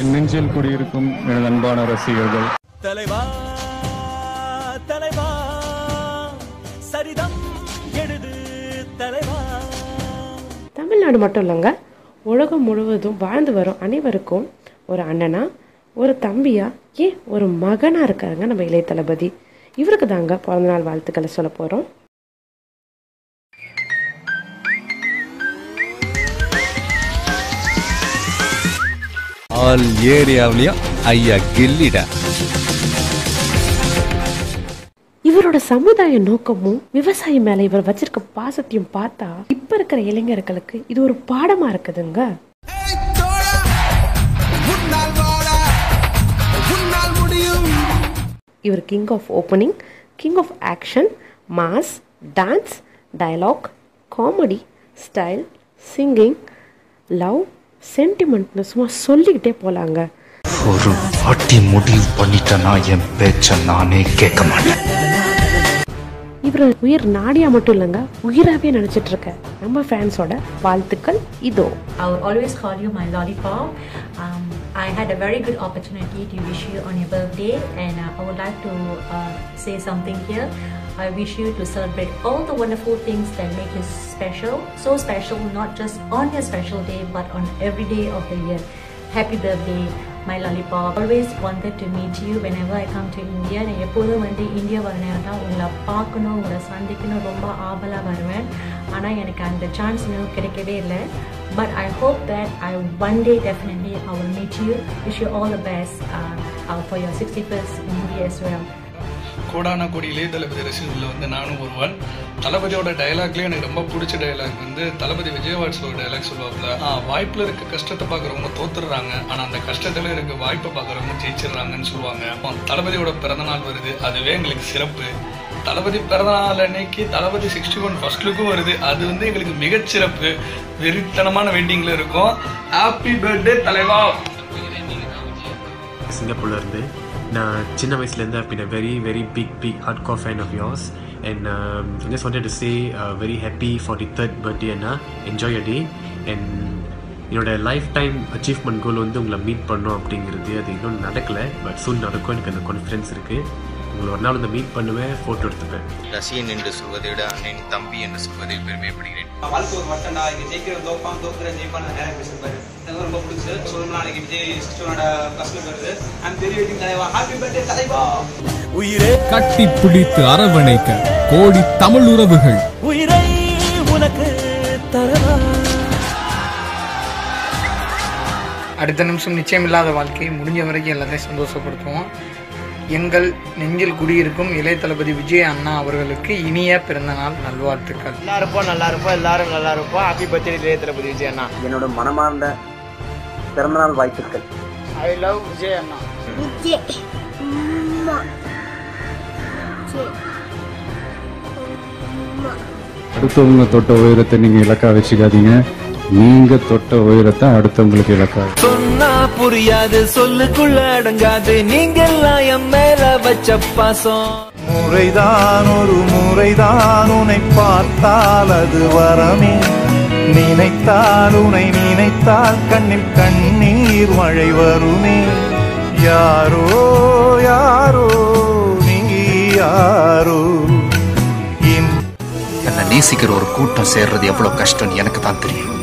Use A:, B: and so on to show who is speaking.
A: என் நெஞ்சில் குடியிருக்கும் எனது அன்பான ரசிகர்கள்
B: தலைவா தலைவா சரிதம் எழுது தலைவா
C: தமிழ்நாடு மட்டும் இல்லைங்க உலகம் முழுவதும் வாழ்ந்து வரும் அனைவருக்கும் ஒரு அண்ணனா ஒரு தம்பியா ஏன் ஒரு மகனா இருக்காருங்க நம்ம இளைய தளபதி இவருக்கு தாங்க பிறந்தநாள் வாழ்த்துக்களை சொல்ல போறோம்
D: ஆல் ஏரியாவிலையும் ஐயா கில்லிடா
C: இவரோட சமுதாய நோக்கமும் விவசாயம் மேல இவர் வச்சிருக்க பாசத்தையும் பார்த்தா இப்ப இருக்கிற இளைஞர்களுக்கு இது ஒரு பாடமா இருக்குதுங்க இவர் king of opening king of action mass dance dialogue comedy style singing love சென்டிமெண்ட்னு சும்மா சொல்லிக்கிட்டே போலாங்க
E: ஒரு வாட்டி முடிவு பண்ணிட்டேன்னா என் பேச்ச நானே கேட்க மாட்டேன்
C: இவர் உயிர் நாடியா மட்டும் இல்லைங்க உயிராவே நினைச்சிட்டு இருக்க நம்ம ஃபேன்ஸோட வாழ்த்துக்கள் இதோ
F: I will always call you my lollipop. Um, I had a very good opportunity to wish you on your birthday, and uh, I would like to uh, say something here. I wish you to celebrate all the wonderful things that make you special. So special, not just on your special day, but on every day of the year. Happy birthday, my lollipop. Always wanted to meet you whenever I come to India. நான் எப்போதும் வந்து India வர நேரம்னா உங்களை பார்க்கணும் உங்களை சந்திக்கணும் ரொம்ப ஆவலாக வருவேன் ஆனால் எனக்கு அந்த சான்ஸ் இன்னும் கிடைக்கவே இல்லை but I hope that I one day definitely I will meet you wish you all the best for your sixty first movie as well
G: கோடான கோடி இளைய தளபதி ரசிகர்களில் வந்து நானும் ஒருவன் தளபதியோட டயலாக்லேயே எனக்கு ரொம்ப பிடிச்ச டயலாக் வந்து தளபதி விஜயவாட்ஸோட டயலாக் சொல்லுவாப்புல ஆ வாய்ப்பில் இருக்க கஷ்டத்தை பார்க்குறவங்க தோத்துடுறாங்க ஆனால் அந்த கஷ்டத்தில் இருக்க வாய்ப்பை பார்க்குறவங்க ஜெயிச்சிடுறாங்கன்னு சொல்லுவாங்க அப்போ தளபதியோட பிறந்தநாள் வருது அதுவே எங்களுக்கு சிறப்பு தளபதி பிறந்தநாள் அன்னைக்கு தளபதி சிக்ஸ்டி ஒன் ஃபர்ஸ்ட் லுக்கும் வருது அது வந்து எங்களுக்கு மிகச்சிறப்பு வெறித்தனமான வெயிட்டிங்கில் இருக்கும் ஹாப்பி பர்த்டே தலைவா
H: சிங்கப்பூர்ல இருந்து நான் சின்ன வயசுலேருந்து I been a very very big big hardcore fan of yours and just wanted to say very happy for the third birthday அண்ணா என்ஜாய் அ டே அண்ட் என்னோட லைஃப் டைம் அச்சீவ்மெண்ட் கோல் வந்து உங்களை meet பண்ணோம் அப்படிங்கிறது அது இன்னும் நடக்கலை but சூன் நடக்கும் எனக்கு அந்த கான்ஃபிடன்ஸ் இருக்குது உங்களை ஒரு நாள் வந்து மீட் பண்ணுவேன் ஃபோட்டோ எடுத்துப்பேன்
I: ரசிகன் என்று சொல்வதை விட அண்ணன் தம்பி என்று சொல்வதில் பெருமைப்படுகிறேன்
J: வாழ்க்கை ஒரு மட்டண்டா இங்க ஜெயிக்கிற தோப்பான் தோக்குற ஜெயிப்பான் நேரம் பேசிருப்பாரு எனக்கு ரொம்ப பிடிச்சது சொல்லணும் நாளைக்கு விஜய் சிஸ்டரோட ஃபர்ஸ்ட் வருது ஐம் வெரி வெயிட்டிங் தலைவா ஹாப்பி பர்த்டே தலைவா
B: உயிரே
D: கட்டி பிடித்து அரவணைக்க கோடி தமிழ் உறவுகள்
B: உயிரை உனக்கு தரவா
K: அடுத்த நிமிஷம் நிச்சயம் இல்லாத வாழ்க்கை முடிஞ்ச வரைக்கும் எல்லாத்தையும் சந்தோஷப்படுத்துவோம் எங்கள் நெஞ்சில் குடியிருக்கும் இளைய தளபதி விஜய் அண்ணா அவர்களுக்கு இனிய பிறந்தநாள் நல்வாழ்த்துக்கள்
L: நல்லா இருப்போம் நல்லா இருப்போம் எல்லாரும் நல்லா இருப்போம் ஹாப்பி பர்த்டே இளைய தளபதி விஜய் அண்ணா
M: என்னோட மனமார்ந்த பிறந்தநாள் வாழ்த்துக்கள்
K: ஐ லவ் விஜய் அண்ணா
A: அடுத்தவங்க தொட்ட உயரத்தை நீங்க இலக்கா வச்சுக்காதீங்க நீங்க தொட்ட உயரத்தை அடுத்தவங்களுக்கு இலக்கா
B: சொன்னா புரியாது சொல்லுக்குள்ள அடங்காது நீங்கெல்லாம் என் மேல வச்ச பாசம்
N: முறைதான் ஒரு முறைதான் உன்னை பார்த்தால் அது வரமே நினைத்தால் உன்னை நினைத்தால் கண்ணில் கண்ணீர் மழை வருமே யாரோ யாரோ நீ யாரோ
E: என்னை நேசிக்கிற ஒரு கூட்டம் சேர்றது எவ்வளவு கஷ்டம் எனக்கு தான் தெரியும்